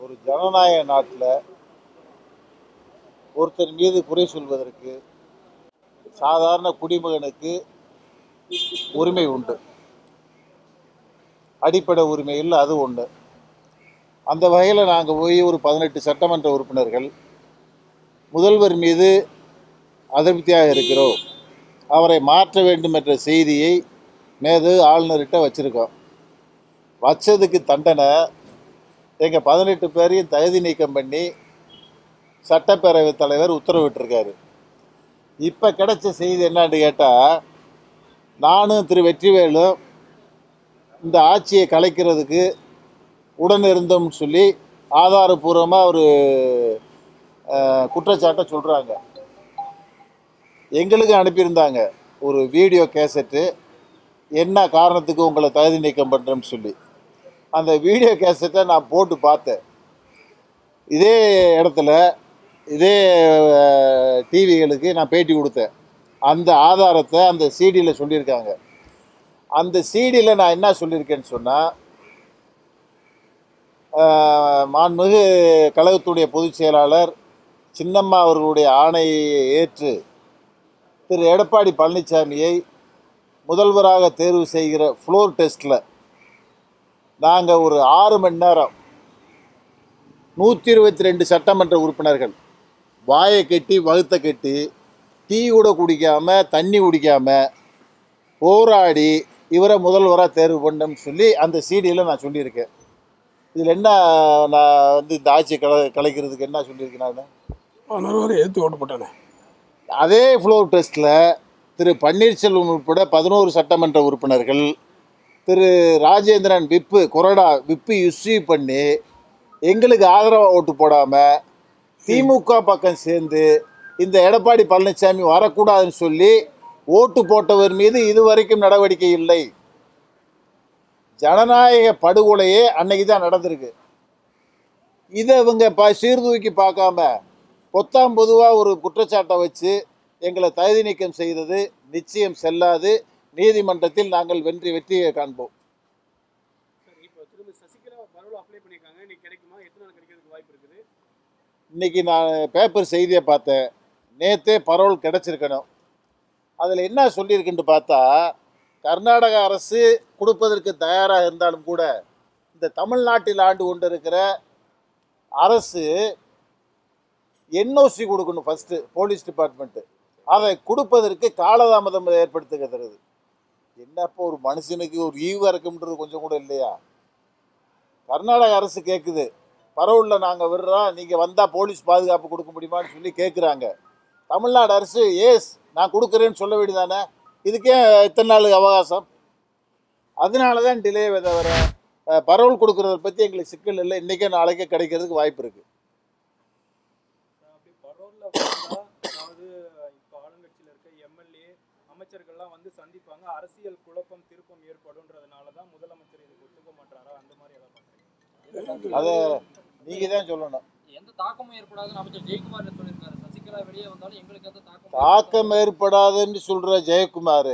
ஒரு ஜனநாயக நாட்டில் ஒருத்தர் மீது குறை சொல்வதற்கு சாதாரண குடிமகனுக்கு உரிமை உண்டு அடிப்படை உரிமையில் அது ஒன்று அந்த வகையில் நாங்கள் போய் ஒரு பதினெட்டு சட்டமன்ற உறுப்பினர்கள் முதல்வர் மீது அதிருப்தியாக இருக்கிறோம் அவரை மாற்ற வேண்டும் என்ற செய்தியை நேது ஆளுநர்கிட்ட வச்சுருக்கோம் வச்சதுக்கு தண்டனை எங்கள் பதினெட்டு பேரையும் தகுதி நீக்கம் பண்ணி சட்டப்பேரவைத் தலைவர் உத்தரவிட்டிருக்காரு இப்போ கிடைச்ச செய்தி என்னான்னு கேட்டால் நானும் திரு வெற்றிவேலும் இந்த ஆட்சியை கலைக்கிறதுக்கு உடன் இருந்தோம்னு சொல்லி ஆதாரபூர்வமாக ஒரு அஹ், குற்றச்சாட்டை சொல்கிறாங்க எங்களுக்கு அனுப்பியிருந்தாங்க ஒரு வீடியோ கேசட்டு என்ன காரணத்துக்கு உங்களை தகுதி நீக்கம் பண்ணுறோம்னு சொல்லி அந்த வீடியோ கேசட்டை நான் போட்டு பார்த்தேன் இதே இடத்துல இதே டிவிகளுக்கு நான் பேட்டி கொடுத்தேன் அந்த ஆதாரத்தை அந்த சிடியில் சொல்லியிருக்காங்க அந்த சிடியில் நான் என்ன சொல்லியிருக்கேன்னு சொன்னால் மாண்புமிகு கழகத்துடைய பொதுச் செயலாளர் சின்னம்மா அவர்களுடைய ஆணையை ஏற்று திரு எடப்பாடி பழனிசாமியை முதல்வராக தேர்வு செய்கிற ஃப்ளோர் டெஸ்ட்டில் நாங்கள் ஒரு ஆறு மணி நேரம் நூற்றி இருபத்தி ரெண்டு சட்டமன்ற உறுப்பினர்கள் வாயை கட்டி வகுத்த கட்டி டீ கூட குடிக்காம தண்ணி குடிக்காம போராடி இவரை முதல்வராக தேர்வு பண்ணோம்னு சொல்லி அந்த சீடியில் நான் சொல்லியிருக்கேன் இதில் என்ன நான் வந்து இந்த ஆட்சியை கலை கலைக்கிறதுக்கு என்ன சொல்லியிருக்கேன் நான் அதனால வரை ஏற்று ஓட்டு போட்டானே அதே ஃப்ளோர் டெஸ்ட்டில் திரு பன்னீர்செல்வம் உட்பட பதினோரு சட்டமன்ற உறுப்பினர்கள் திரு ராஜேந்திரன் விப்பு கொறடா விப்பு இஷ்யூ பண்ணி எங்களுக்கு ஆதரவாக ஓட்டு போடாமல் திமுக பக்கம் சேர்ந்து இந்த எடப்பாடி பழனிசாமி வரக்கூடாதுன்னு சொல்லி ஓட்டு போட்டவர் மீது இதுவரைக்கும் நடவடிக்கை இல்லை ஜனநாயக படுகொலையே அன்னைக்கு தான் நடந்திருக்கு இதை இவங்க ப சீர்தூக்கி பார்க்காம பொத்தாம் பொதுவாக ஒரு குற்றச்சாட்டை வச்சு எங்களை தகுதி நீக்கம் செய்தது நிச்சயம் செல்லாது நீதிமன்றத்தில் நாங்கள் வெற்றி வெற்றியை காண்போம் சார் இப்போ திரும்ப சசிகலா பரவல் அப்ளை பண்ணியிருக்காங்க இன்னைக்கு கிடைக்குமா எத்தனை நாள் கிடைக்கிறதுக்கு வாய்ப்பு இருக்குது இன்னைக்கு நான் பேப்பர் செய்தியை பார்த்தேன் நேத்தே பரோல் கிடைச்சிருக்கணும் அதில் என்ன சொல்லியிருக்குன்னு பார்த்தா கர்நாடக அரசு கொடுப்பதற்கு தயாராக இருந்தாலும் கூட இந்த தமிழ்நாட்டில் ஆண்டு கொண்டிருக்கிற அரசு என்ஓசி கொடுக்கணும் ஃபஸ்ட்டு போலீஸ் டிபார்ட்மெண்ட்டு அதை கொடுப்பதற்கு காலதாமதம் ஏற்படுத்துகிறது என்னப்போ ஒரு மனுஷனுக்கு ஒரு ஈவு இறக்கம்ன்றது கொஞ்சம் கூட இல்லையா கர்நாடக அரசு கேட்குது பரவலில் நாங்கள் விடுறோம் நீங்கள் வந்தால் போலீஸ் பாதுகாப்பு கொடுக்க முடியுமான்னு சொல்லி கேட்குறாங்க தமிழ்நாடு அரசு ஏஸ் நான் கொடுக்குறேன்னு சொல்ல வேண்டியதானே இதுக்கே இத்தனை நாள் அவகாசம் அதனால தான் டிலே தவிர அஹ், பரவல் கொடுக்குறத பற்றி எங்களுக்கு சிக்கல் இல்லை இன்றைக்கே நாளைக்கே கிடைக்கிறதுக்கு வாய்ப்பு இருக்குது அப்படி பரோல்ல வந்தா அதாவது இப்போ ஆளுங்கட்சியில் இருக்க எம்எல்ஏ அமைச்சர்கள்லாம் வந்து சந்திப்பாங்க அரசியல் குழப்பம் திருப்பம் ஏற்படும்ன்றதுனால தான் முதலமைச்சர் இதுக்கு ஒத்துக்க மாட்டாரா அந்த மாதிரி எல்லாம் பண்றீங்க அதை நீங்கள் தான் சொல்லணும் எந்த தாக்கமும் ஏற்படாதுன்னு அமைச்சர் ஜெயக்குமார் சொல்லியிருக்காரு சசிகலா வெளியே வந்தாலும் எங்களுக்கு எந்த தாக்கம் தாக்கம் ஏற்படாதுன்னு சொல்கிற ஜெயக்குமார்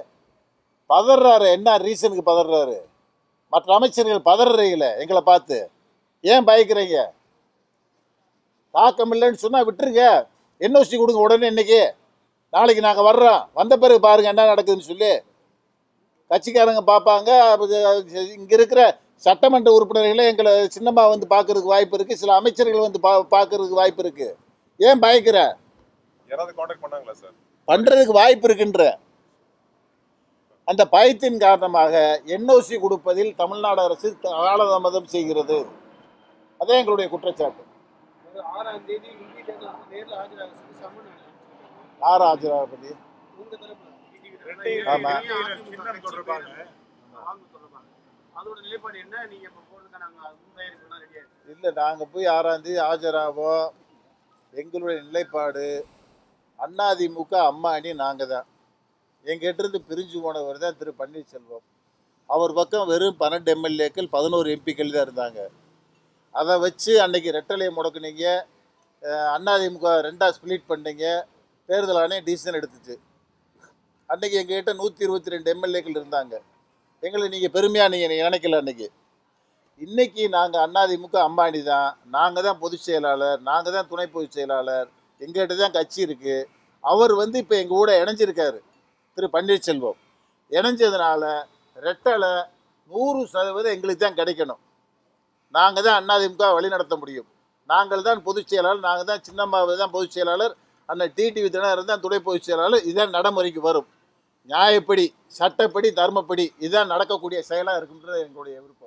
பதறாரு என்ன ரீசனுக்கு பதறாரு மற்ற அமைச்சர்கள் பதறீங்களே எங்களை பார்த்து ஏன் பயக்கிறீங்க தாக்கம் இல்லைன்னு சொன்னால் விட்டுருங்க என்ஓசி கொடுங்க உடனே இன்னைக்கு நாளைக்கு நாங்கள் வர்றோம் வந்த பிறகு பாருங்க என்ன நடக்குதுன்னு சொல்லி கட்சிக்காரங்க பார்ப்பாங்க இங்கே இருக்கிற சட்டமன்ற உறுப்பினர்களே எங்களை சின்னம்மா வந்து பார்க்கறதுக்கு வாய்ப்பு இருக்குது சில அமைச்சர்கள் வந்து பா பார்க்கறதுக்கு வாய்ப்பு இருக்குது ஏன் பயக்கிற யாராவது காண்டாக்ட் பண்ணாங்களா சார் பண்றதுக்கு வாய்ப்பு இருக்கின்ற அந்த பயத்தின் காரணமாக என்ஓசி கொடுப்பதில் தமிழ்நாடு அரசு காலதாமதம் செய்கிறது அதே எங்களுடைய குற்றச்சாட்டு அதாவது ஆறாம் தேதி இந்திய நேரில் ஆஜராக சொல்லி சம்மன் அனுப்பிச்சிருக்காங்க. யார் ஆஜராபதி உங்க தரப்புல ரெட்டை ஆமா. சின்னம் தொடர்பாக வாங்க தொடர்பாக அதோட நிலைப்பாடு என்ன நீங்க இப்போ போறதுக்கான நாங்கள் முன்தயாரிப்புலாம் ரெடியாக இருக்கு இல்லை நாங்கள் போய் ஆறாம் தேதி ஆஜராவோம் எங்களுடைய நிலைப்பாடு அதிமுக அம்மா அணி நாங்கள் தான் எங்கிட்டிருந்து பிரிஞ்சு போனவர் தான் திரு பன்னீர்செல்வம் அவர் பக்கம் வெறும் பன்னெண்டு எம்எல்ஏக்கள் பதினோரு எம்பிக்கள் தான் இருந்தாங்க அதை வச்சு அன்னைக்கு ரெட்டலையை முடக்குனீங்க அஹ் அதிமுக ரெண்டாக ஸ்ப்ளிட் பண்ணீங்க தேர்தல் ஆணையம் டிசிஷன் எடுத்துச்சு அன்னைக்கு எங்ககிட்ட நூற்றி இருபத்தி ரெண்டு எம்எல்ஏக்கள் இருந்தாங்க எங்களை நீங்கள் பெருமையாக நீங்கள் நினைக்கல அன்னைக்கு இன்னைக்கு நாங்கள் அதிமுக அம்பானி தான் நாங்கள் தான் பொதுச் செயலாளர் நாங்கள் தான் துணை பொதுச் செயலாளர் எங்ககிட்ட தான் கட்சி இருக்குது அவர் வந்து இப்போ எங்கள் கூட இணைஞ்சிருக்காரு திரு பன்னீர்செல்வம் இணைஞ்சதுனால ரெட்டலை நூறு சதவீதம் எங்களுக்கு தான் கிடைக்கணும் நாங்கள் தான் அதிமுக வழி நடத்த முடியும் நாங்கள் தான் பொதுச் செயலாளர் நாங்கள் தான் சின்னம்மாவை தான் பொதுச் செயலாளர் அண்ணன் டிடிவி தினகரன் தான் துணை பொதுச் செயலாளர் இதுதான் நடைமுறைக்கு வரும் நியாயப்படி சட்டப்படி தர்மப்படி இதுதான் நடக்கக்கூடிய செயலாக இருக்குன்றது எங்களுடைய விருப்பம்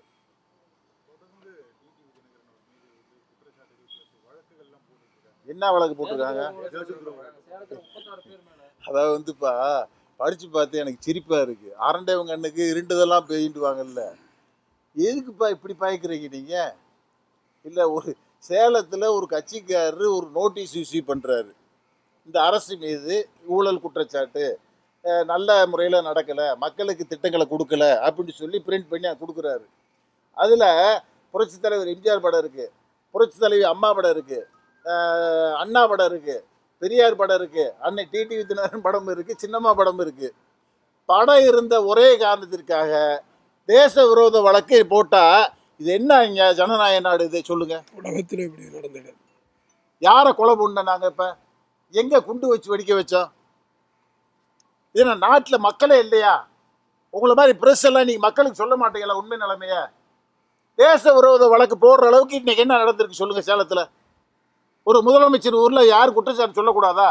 என்ன வழக்கு போட்டிருக்காங்க சேலத்துல முப்பத்தாறு பேர் மேல அதாவது வந்துப்பா படித்து பார்த்து எனக்கு சிரிப்பாக இருக்குது அரண்டைவங்க கண்ணுக்கு இருண்டதெல்லாம் பெயிண்டுவாங்கல்ல எதுக்குப்பா இப்படி பாய்க்கிறீங்க நீங்கள் இல்லை ஒரு சேலத்தில் ஒரு கட்சிக்காரர் ஒரு நோட்டீஸ் இஷ்யூ பண்ணுறாரு இந்த அரசு மீது ஊழல் குற்றச்சாட்டு அஹ், நல்ல முறையில் நடக்கலை மக்களுக்கு திட்டங்களை கொடுக்கல அப்படின்னு சொல்லி பிரிண்ட் பண்ணி கொடுக்குறாரு அதில் புரட்சித் தலைவர் எம்ஜிஆர் படம் இருக்குது புரட்சித் தலைவி அம்மா படம் இருக்குது அண்ணா படம் இருக்குது பெரியார் படம் இருக்குது அன்னை டிடி வித்யநாதன் படம் இருக்குது சின்னம்மா படம் இருக்குது படம் இருந்த ஒரே காரணத்திற்காக தேச விரோத வழக்கை போட்டால் இது என்ன இங்க ஜனநாயக நாடு இது சொல்லுங்கள் உலகத்தில் இப்படி நடந்தது யாரை கொலை பண்ண நாங்கள் இப்போ எங்கே குண்டு வச்சு வெடிக்க வச்சோம் இது நாட்டில் மக்களே இல்லையா உங்களை மாதிரி ப்ரெஸ் எல்லாம் நீங்கள் மக்களுக்கு சொல்ல மாட்டீங்களா உண்மை நிலைமைய தேச விரோத வழக்கு போடுற அளவுக்கு இன்னைக்கு என்ன நடந்திருக்கு சொல்லுங்கள் சேலத்தில் ஒரு முதலமைச்சர் ஊரில் யார் குற்றச்சாட்டு சொல்லக்கூடாதா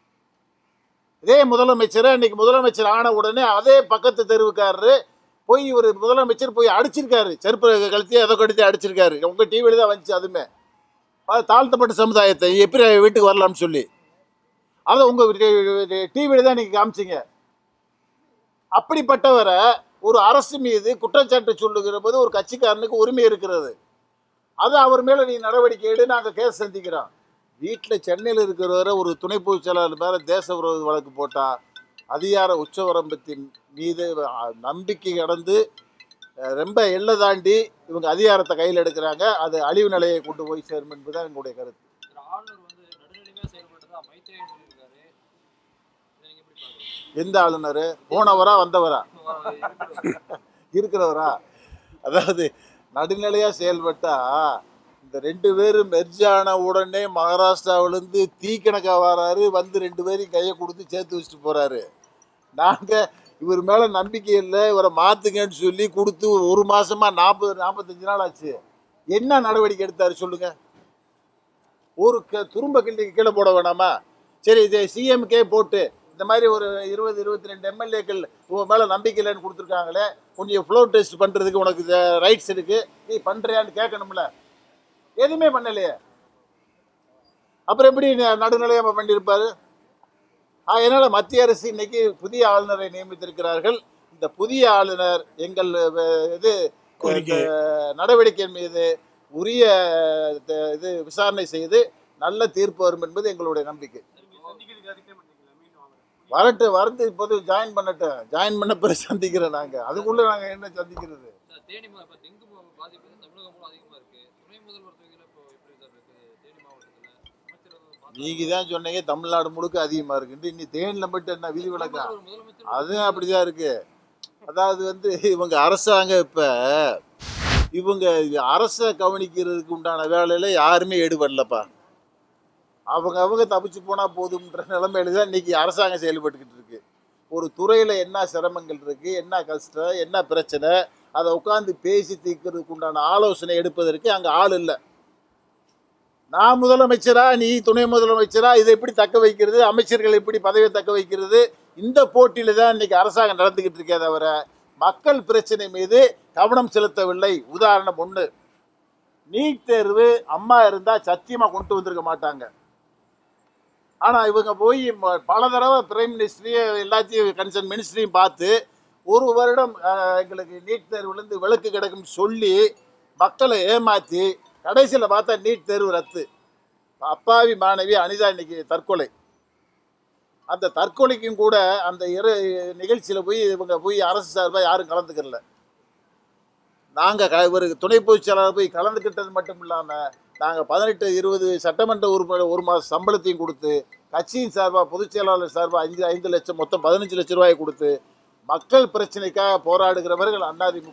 இதே முதலமைச்சரை இன்னைக்கு முதலமைச்சர் ஆன உடனே அதே பக்கத்து தெருவுக்காரரு போய் ஒரு முதலமைச்சர் போய் அடிச்சிருக்காரு செருப்பு கழுத்தி எதை கழுத்தி அடிச்சிருக்காரு உங்கள் டிவியில் தான் வந்துச்சு அதுமே அது தாழ்த்தப்பட்ட சமுதாயத்தை எப்படி வீட்டுக்கு வரலாம்னு சொல்லி அதை உங்கள் டிவியில் தான் நீங்கள் காமிச்சிங்க அப்படிப்பட்டவரை ஒரு அரசு மீது குற்றச்சாட்டு சொல்லுகிற போது ஒரு கட்சிக்காரனுக்கு உரிமை இருக்கிறது அது அவர் மேலே நீ நடவடிக்கை எடு நாங்கள் கேஸ் சந்திக்கிறோம் வீட்டில் சென்னையில் இருக்கிறவரை ஒரு துணை பொதுச் செயலாளர் மேலே தேச விரோத வழக்கு போட்டால் அதிகார உச்சவரம்பத்தின் மீது அஹ், நம்பிக்கை கடந்து அஹ், ரொம்ப எல்லை தாண்டி இவங்க அதிகாரத்தை கையில் எடுக்கிறாங்க அது அழிவு நிலையை கொண்டு போய் சேரும் என்பதுதான் எங்களுடைய கருத்து திரு ஆளுநர் வந்து நடுநிலைமையா செயல்பட்டதா மைத்ரேயன் சொல்லியிருக்காரு இதை நீங்க எப்படி பாக்குறீங்க எந்த ஆளுநர் போனவரா வந்தவரா இருக்கிறவரா அதாவது நடுநிலையாக செயல்பட்டா இந்த ரெண்டு பேரும் மெர்ஜான உடனே மகாராஷ்டிராவிலேருந்து தீக்கணக்கா வராரு வந்து ரெண்டு பேரையும் கையை கொடுத்து சேர்த்து வச்சுட்டு போகிறாரு நாங்கள் இவர் மேலே நம்பிக்கை இல்லை இவரை மாற்றுங்கன்னு சொல்லி கொடுத்து ஒரு மாதமாக நாற்பது நாற்பத்தஞ்சு நாள் ஆச்சு என்ன நடவடிக்கை எடுத்தாரு சொல்லுங்க ஒரு க துரும்ப கிள்ளி கீழே போட வேணாமா சரி இதை சிஎம்கே போட்டு இந்த மாதிரி ஒரு இருபது இருபத்தி ரெண்டு எம்எல்ஏக்கள் உன் மேலே நம்பிக்கை இல்லைன்னு கொடுத்துருக்காங்களே கொஞ்சம் ஃப்ளோ டெஸ்ட் பண்ணுறதுக்கு உனக்கு ரைட்ஸ் இருக்கு நீ பண்ணுறியான்னு கேட்கணும்ல எதுவுமே பண்ணலையே அப்புறம் எப்படி ந- நடுநிலையாம பண்ணியிருப்பாரு அதனால் மத்திய அரசு இன்னைக்கு புதிய ஆளுநரை நியமித்திருக்கிறார்கள் இந்த புதிய ஆளுநர் எங்கள் அஹ், இது கோரிக்கை. அஹ், நடவடிக்கையின் மீது உரிய த- இது விசாரணை செய்து நல்ல தீர்ப்பு வரும் என்பது எங்களுடைய நம்பிக்கை வரட்டு வரட்டு இப்போது ஜாயின் பண்ணட்டும் ஜாயின் பண்ண பிறகு சந்திக்கிறோம் நாங்கள் அதுக்குள்ளே நாங்கள் என்ன சந்திக்கிறது சார் தேனி மா- இப்ப டெங்கு பா- பாதிப்பு வந்து தமிழகம் முழு அதிகமா இருக்கு துணை முதல்வர் தொகுதியில இப்போ எப்படி சார் இருக்கு தேனி மாவட்டத்துல அமைச்சர் வந்து பார்த்தா- நீங்கள் தான் சொன்னீங்க தமிழ்நாடு முழுக்க அதிகமாக இருக்குன்ட்டு இன்னி தேனியில் மட்டும் என்ன விதி விளக்கா ஒரு முதலமைச்சர் அதுவும் அப்படிதான் இருக்கு அதாவது வந்து இவங்க அரசாங்கம் இப்போ இவங்க அரசை கவனிக்கிறதுக்கு உண்டான வேலையில யாருமே ஈடுபடலப்பா அவங்க அவங்க தப்பிச்சு போனால் போதும்ன்ற நிலைமையில தான் இன்னைக்கு அரசாங்கம் செயல்பட்டுக்கிட்டு இருக்கு ஒரு துறையில் என்ன சிரமங்கள் இருக்கு என்ன கஷ்டம் என்ன பிரச்சனை அதை உட்காந்து பேசி தீர்க்கறதுக்கு உண்டான ஆலோசனை எடுப்பதற்கு அங்கே ஆள் இல்லை நான் முதலமைச்சரா நீ துணை முதலமைச்சரா இதை எப்படி தக்க வைக்கிறது அமைச்சர்கள் எப்படி பதவியை தக்க வைக்கிறது இந்த போட்டியில தான் இன்னைக்கு அரசாங்கம் நடந்துகிட்டு இருக்கே தவிர மக்கள் பிரச்சனை மீது கவனம் செலுத்தவில்லை உதாரணம் ஒன்று நீட் தேர்வு அம்மா இருந்தால் சத்தியமாக கொண்டு வந்திருக்க மாட்டாங்க ஆனால் இவங்க போய் ம- பல தடவை பிரைம் மினிஸ்டரையும் எல்லாத்தையும் கன்சர்ன் மினிஸ்டரையும் பார்த்து ஒரு வருடம் அஹ், எங்களுக்கு நீட் தேர்வுலேருந்து விலக்கு கிடக்குன்னு சொல்லி மக்களை ஏமாற்றி கடைசியில் பார்த்தா நீட் தேர்வு ரத்து அப்பாவி மாணவி அனிதா இன்னைக்கு தற்கொலை அந்த தற்கொலைக்கும் கூட அந்த இரு நிகழ்ச்சியில் போய் இவங்க போய் அரசு சார்பாக யாரும் கலந்துக்கல நாங்கள் க ஒரு துணை பொதுச் செயலாளர் போய் கலந்துக்கிட்டது மட்டும் இல்லாமல் நாங்கள் பதினெட்டு இருபது சட்டமன்ற உறுப்பினர் ஒரு மாதம் சம்பளத்தையும் கொடுத்து கட்சியின் சார்பாக பொதுச் செயலாளர் சார்பாக அஞ்சு ஐந்து லட்சம் மொத்தம் பதினஞ்சு லட்சம் ரூபாயை கொடுத்து மக்கள் பிரச்சனைக்காக போராடுகிறவர்கள் அதிமுக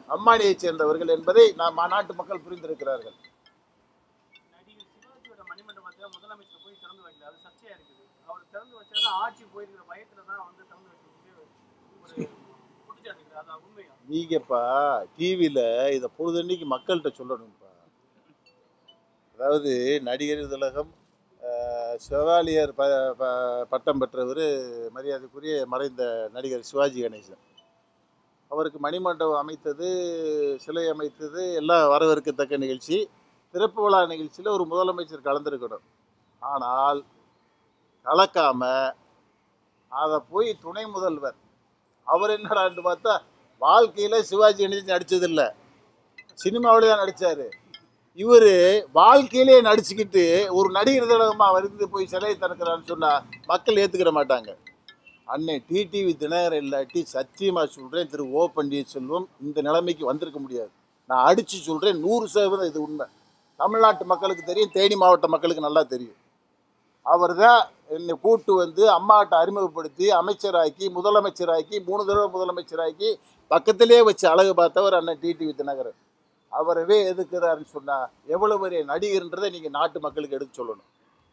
அம்மானியைச் சேர்ந்தவர்கள் என்பதை நாம் நாட்டு மக்கள் புரிந்திருக்கிறார்கள் நடிகர் சிவாஜியோட மணிமண்டபத்தை முதலமைச்சர் போய் திறந்து வைக்கல அது சர்ச்சையா இருக்குது அவர் திறந்து வச்சாரு ஆட்சி போயிருக்கிற பயத்துல தான் வந்து திறந்து வைக்க ஒரு குற்றச்சாட்டு இருக்குது அது உண்மையா நீங்கப்பா டிவியில் இதை பொழுதன்னைக்கு மக்கள்கிட்ட சொல்லணும்ப்பா அதாவது நடிகர் திலகம் அஹ், செவாலியர் ப ப- பட்டம் பெற்றவர் மரியாதைக்குரிய மறைந்த நடிகர் சிவாஜி கணேசன் அவருக்கு மணிமண்டபம் அமைத்தது சிலை அமைத்தது எல்லாம் வரவேற்கத்தக்க நிகழ்ச்சி திறப்பு விழா நிகழ்ச்சியில் ஒரு முதலமைச்சர் கலந்துருக்கணும் ஆனால் கலக்காம அதை போய் துணை முதல்வர் அவர் என்னடான்னு பார்த்தா வாழ்க்கையில் சிவாஜி கணேசன் நடிச்சதில்ல சினிமாவிலே தான் நடித்தார் இவர் வாழ்க்கையிலே நடிச்சுக்கிட்டு ஒரு நடிகர் திலகமாக வந்து போய் சிலையை திறக்கிறான்னு சொன்னால் மக்கள் ஏற்றுக்கிற மாட்டாங்க அன்னை டிடிவி தினகரன் இல்லாட்டி சத்தியமாக சொல்கிறேன் திரு ஓ பன்னீர்செல்வம் இந்த நிலைமைக்கு வந்திருக்க முடியாது நான் அடித்து சொல்கிறேன் நூறு சதவீதம் இது உண்மை தமிழ்நாட்டு மக்களுக்கு தெரியும் தேனி மாவட்ட மக்களுக்கு நல்லா தெரியும் அவர் தான் என்னை கூட்டு வந்து அம்மாட்ட அறிமுகப்படுத்தி அமைச்சராக்கி முதலமைச்சராக்கி மூணு தடவை முதலமைச்சராக்கி பக்கத்திலே வச்சு அழகு பார்த்தவர் அண்ணன் டிடிவி தினகரன் அவரவே எதுக்குறாருன்னு சொன்னா எவ்வளவு பெரிய நடிகர்ன்றதை நீங்க நாட்டு மக்களுக்கு எடுத்து சொல்லணும்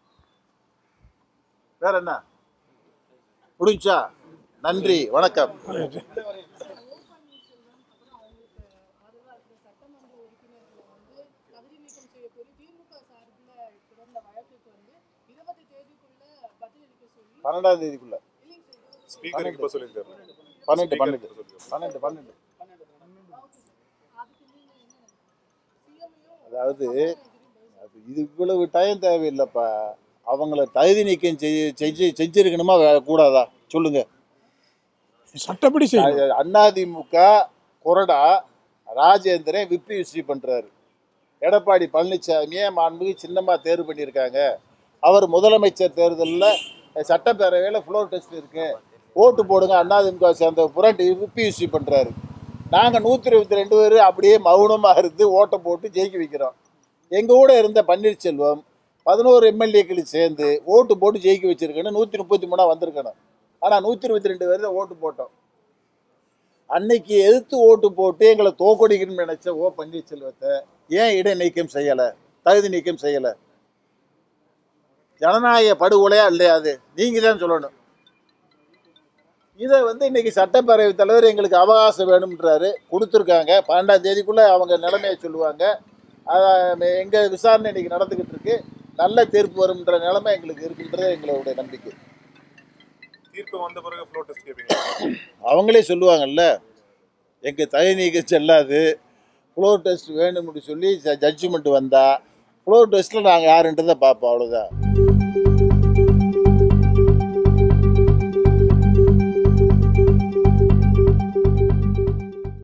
வேற என்ன முடிஞ்சா நன்றி வணக்கம் ஓ பன்னீர்செல்வம் அப்புறம் அவங்களுக்கு ஆதரவா இருக்கிற சட்டமன்ற உறுப்பினர்களை வந்து தகுதி நீக்கம் செய்ய கோரி திமுக சார்பில் தொடர்ந்த வழக்குக்கு வந்து இருபது தேதிக்குள்ள பதிலளிக்க சொல்லி பன்னெண்டாம் தேதிக்குள்ள இல்லைங்க சார் இருபது ஸ்பீக்கருக்கு இப்போ சொல்லியிருக்காரு பன்னெண்டு பன்னெண்டு ஸ்பீக்கருக்கு சொல்லியிருக்காரு. பன்னெண்டு பன்னெண்டு அதுக்கு நீங்க என்ன சிஎம்ஐயும் அதாவது அது இது இவ்வளவு டைம் தேவையில்லைப்பா அவங்கள தகுதி நீக்கம் செய் செஞ்சு செஞ்சிருக்கணுமா வே- கூடாதா சொல்லுங்க சட்டப்படி செய்யணும் அதிமுக கொறடா ராஜேந்திரன் விப்பி யூசி பண்றாரு எடப்பாடி பழனிசாமியை மாண்புக்கு சின்னமா தேர்வு பண்ணியிருக்காங்க அவர் முதலமைச்சர் தேர்தலில் சட்டப்பேரவையில் ஃப்ளோர் டெஸ்ட் இருக்கு ஓட்டு போடுங்க அதிமுக சேர்ந்த புரண்டு விப்பி யூசி பண்றாரு நாங்கள் நூற்றி இருபத்தி ரெண்டு பேர் அப்படியே மௌனமாக இருந்து ஓட்டை போட்டு ஜெயிக்க வைக்கிறோம் எங்கள் கூட இருந்த பன்னீர்செல்வம் பதினோரு எம்எல்ஏக்கள் சேர்ந்து ஓட்டு போட்டு ஜெயிக்க வச்சிருக்கணும் நூற்றி முப்பத்தி மூணா வந்திருக்கணும் ஆனால் நூற்றி இருபத்தி ரெண்டு பேர் தான் ஓட்டு போட்டோம் அன்னைக்கு எதிர்த்து ஓட்டு போட்டு எங்களை தோக்கடிக்கணும்னு நினைச்ச ஓ பன்னீர்செல்வத்தை ஏன் இடைநீக்கம் செய்யலை தகுதி நீக்கம் செய்யலை ஜனநாயக படுகொலையா இல்லையா அது நீங்கள் தான் சொல்லணும் இதை வந்து இன்னைக்கு சட்டப்பேரவை தலைவர் எங்களுக்கு அவகாசம் வேணும்ன்றாரு கொடுத்துருக்காங்க பன்னெண்டாம் தேதிக்குள்ளே அவங்க நிலைமையை சொல்லுவாங்க எங்கள் விசாரணை இன்னைக்கு நடந்துக்கிட்டு இருக்கு நல்ல தீர்ப்பு வரும்ன்ற நிலைமை எங்களுக்கு இருக்குன்றது எங்களுடைய நம்பிக்கை தீர்ப்பு வந்த பிறகு ஃப்ளோ டெஸ்ட் கேட்பீங்க அவங்களே சொல்லுவாங்கல்ல எங்கள் தகுதி நீக்கம் செல்லாது ஃப்ளோர் டெஸ்ட் வேணும்னு சொல்லி ஜட்ஜ்மெண்ட் வந்தால் ஃப்ளோர் டெஸ்ட்டில் நாங்கள் யாருன்றதை பார்ப்போம் அவ்வளோதான்